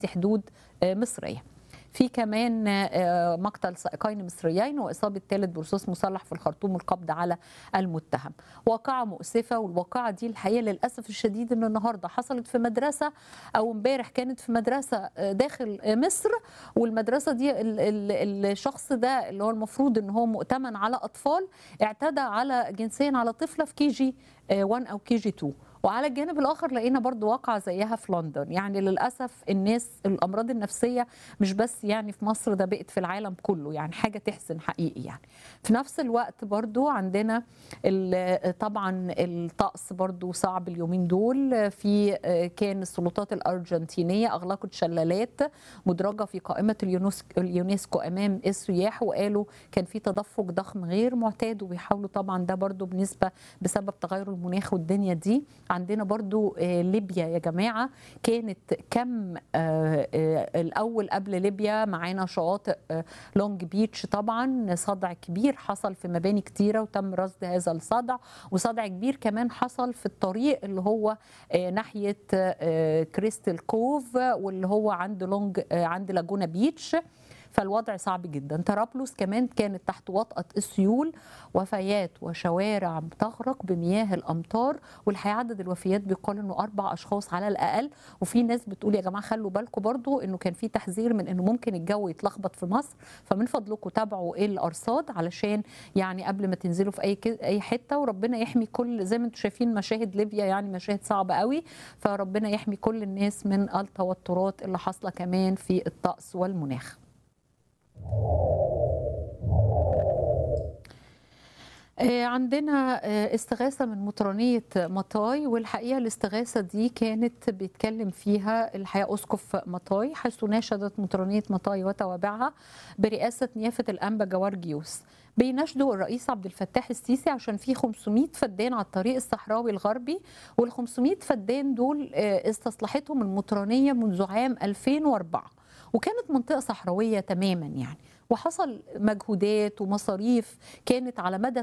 حدود مصريه في كمان مقتل سائقين مصريين واصابه ثالث برصاص مسلح في الخرطوم والقبض على المتهم واقعه مؤسفه والواقعه دي الحقيقه للاسف الشديد ان النهارده حصلت في مدرسه او امبارح كانت في مدرسه داخل مصر والمدرسه دي ال ال الشخص ده اللي هو المفروض ان هو مؤتمن على اطفال اعتدى على جنسيا على طفله في كي جي 1 او كي جي 2 وعلى الجانب الاخر لقينا برضو واقعه زيها في لندن يعني للاسف الناس الامراض النفسيه مش بس يعني في مصر ده بقت في العالم كله يعني حاجه تحزن حقيقي يعني في نفس الوقت برضو عندنا طبعا الطقس برضو صعب اليومين دول في كان السلطات الارجنتينيه اغلقت شلالات مدرجه في قائمه اليونسكو امام السياح وقالوا كان في تدفق ضخم غير معتاد وبيحاولوا طبعا ده برضو بنسبه بسبب تغير المناخ والدنيا دي عندنا برضو ليبيا يا جماعة كانت كم الأول قبل ليبيا معانا شواطئ لونج بيتش طبعا صدع كبير حصل في مباني كتيرة وتم رصد هذا الصدع وصدع كبير كمان حصل في الطريق اللي هو ناحية كريستال كوف واللي هو عند لونج عند لاجونا بيتش فالوضع صعب جدا طرابلس كمان كانت تحت وطأة السيول وفيات وشوارع بتغرق بمياه الأمطار والحقيقة عدد الوفيات بيقال إنه أربع أشخاص على الأقل وفي ناس بتقول يا جماعة خلوا بالكم برضو إنه كان في تحذير من إنه ممكن الجو يتلخبط في مصر فمن فضلكم تابعوا إيه الأرصاد علشان يعني قبل ما تنزلوا في أي أي حتة وربنا يحمي كل زي ما أنتم شايفين مشاهد ليبيا يعني مشاهد صعبة قوي فربنا يحمي كل الناس من التوترات اللي حاصلة كمان في الطقس والمناخ. عندنا استغاثة من مطرانية مطاي والحقيقة الاستغاثة دي كانت بيتكلم فيها الحقيقة أسقف مطاي حيث ناشدت مطرانية مطاي وتوابعها برئاسة نيافة الأنبا جوارجيوس بيناشدوا الرئيس عبد الفتاح السيسي عشان في 500 فدان على الطريق الصحراوي الغربي وال 500 فدان دول استصلحتهم المطرانية منذ عام 2004 وكانت منطقة صحراوية تماما يعني وحصل مجهودات ومصاريف كانت على مدى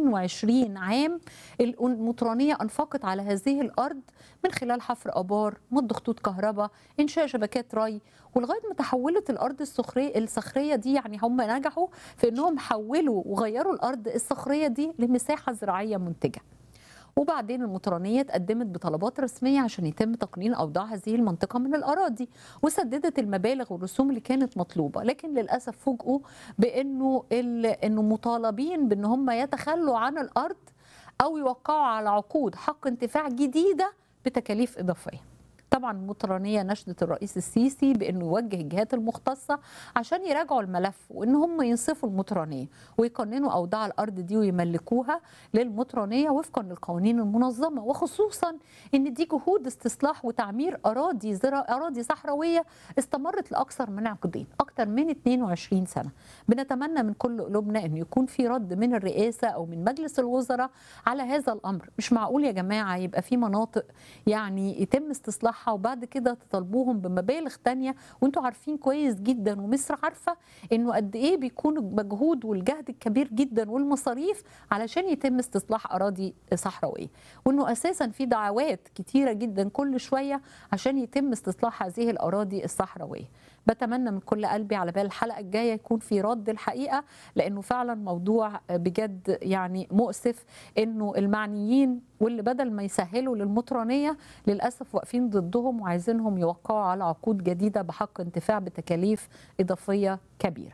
22 عام المطرانية أنفقت على هذه الأرض من خلال حفر أبار مد خطوط كهرباء إنشاء شبكات ري ولغايه ما تحولت الارض الصخريه الصخريه دي يعني هم نجحوا في انهم حولوا وغيروا الارض الصخريه دي لمساحه زراعيه منتجه. وبعدين المطرانية اتقدمت بطلبات رسمية عشان يتم تقنين أوضاع هذه المنطقة من الأراضي وسددت المبالغ والرسوم اللي كانت مطلوبة لكن للأسف فوجئوا بأنه إنه مطالبين بأن هم يتخلوا عن الأرض أو يوقعوا على عقود حق انتفاع جديدة بتكاليف إضافية طبعا المطرانية نشدت الرئيس السيسي بأنه يوجه الجهات المختصة عشان يراجعوا الملف وأن هم ينصفوا المطرانية ويقننوا أوضاع الأرض دي ويملكوها للمطرانية وفقا للقوانين المنظمة وخصوصا أن دي جهود استصلاح وتعمير أراضي زرا أراضي صحراوية استمرت لأكثر من عقدين أكثر من 22 سنة بنتمنى من كل قلوبنا أن يكون في رد من الرئاسة أو من مجلس الوزراء على هذا الأمر مش معقول يا جماعة يبقى في مناطق يعني يتم استصلاحها وبعد كده تطالبوهم بمبالغ تانية وانتوا عارفين كويس جدا ومصر عارفة انه قد ايه بيكون المجهود والجهد الكبير جدا والمصاريف علشان يتم استصلاح اراضي صحراوية وانه اساسا في دعوات كتيرة جدا كل شوية عشان يتم استصلاح هذه الاراضي الصحراوية بتمنى من كل قلبي على بال الحلقه الجايه يكون في رد الحقيقه لانه فعلا موضوع بجد يعني مؤسف انه المعنيين واللي بدل ما يسهلوا للمطرانيه للاسف واقفين ضدهم وعايزينهم يوقعوا على عقود جديده بحق انتفاع بتكاليف اضافيه كبيره.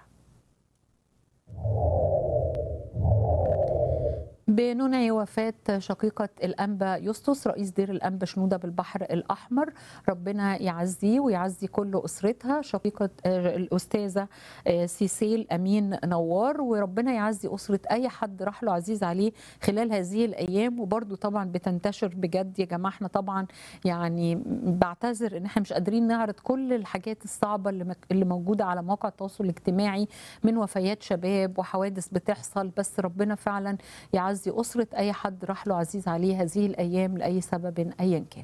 بننعي وفاة شقيقة الأنبا يسطس رئيس دير الأنبا شنودة بالبحر الأحمر ربنا يعزيه ويعزي كل أسرتها شقيقة الأستاذة سيسيل أمين نوار وربنا يعزي أسرة أي حد راح له عزيز عليه خلال هذه الأيام وبرضو طبعا بتنتشر بجد يا جماعة احنا طبعا يعني بعتذر إن احنا مش قادرين نعرض كل الحاجات الصعبة اللي, اللي موجودة على مواقع التواصل الاجتماعي من وفيات شباب وحوادث بتحصل بس ربنا فعلا يعزي يعزي أسرة أي حد راح له عزيز عليه هذه الأيام لأي سبب أيا كان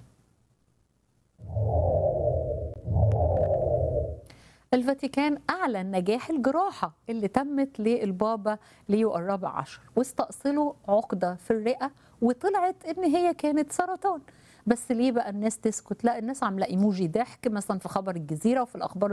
الفاتيكان أعلن نجاح الجراحة اللي تمت للبابا ليو الرابع عشر واستأصلوا عقدة في الرئة وطلعت إن هي كانت سرطان بس ليه بقى الناس تسكت لا الناس عامله ايموجي ضحك مثلا في خبر الجزيره وفي الاخبار